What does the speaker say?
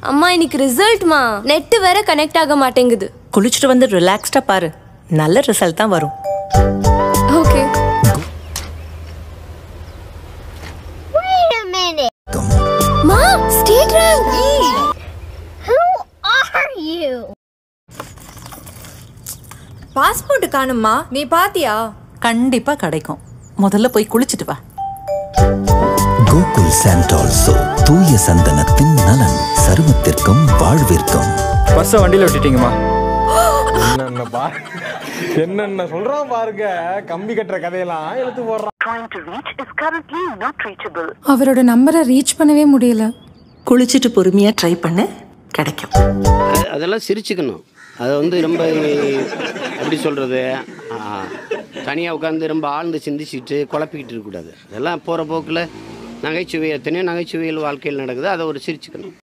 அம்மா இன்னைக்கு ரிசல்ட்மா நெட் வேற கனெக்ட் ஆக மாட்டேங்குது குளிச்சுட்டு வந்து ரிலாக்ஸ்டா பாரு நல்ல ரிசல்ட் தான் வரும் ஓகே Wait a minute. மா state rank Who are you? Passport காணுமா நீ பாத்தியா கண்டிப்பா கிடைக்கும் முதல்ல போய் குளிச்சுட்டு வா கோகுல் சாண்டோல் சோ தூய சந்தனத்தின் நலன் சருமத்திற்கும் வாழ்விற்கும் பர்ஸை வண்டியில் விட்டுட்டீங்கம்மா என்னென்ன பா என்னென்ன சொல்றான் பாருங்க கம்பி கட்டுற கதையெல்லாம் எடுத்து போடுறான் அவரோட நம்பரை ரீச் பண்ணவே முடியல குளிச்சுட்டு பொறுமையா ட்ரை பண்ணு கிடைக்கும் அதெல்லாம் சிரிச்சுக்கணும் அதை வந்து ரொம்ப எப்படி சொல்கிறது தனியாக உட்காந்து ரொம்ப ஆழ்ந்து சிந்திச்சுட்டு குழப்பிக்கிட்டு இருக்கக்கூடாது அதெல்லாம் போகிற போக்கில் நகைச்சுவை எத்தனையோ நகைச்சுவைகள் வாழ்க்கையில் நடக்குது அதை ஒரு சிரிச்சுக்கணும்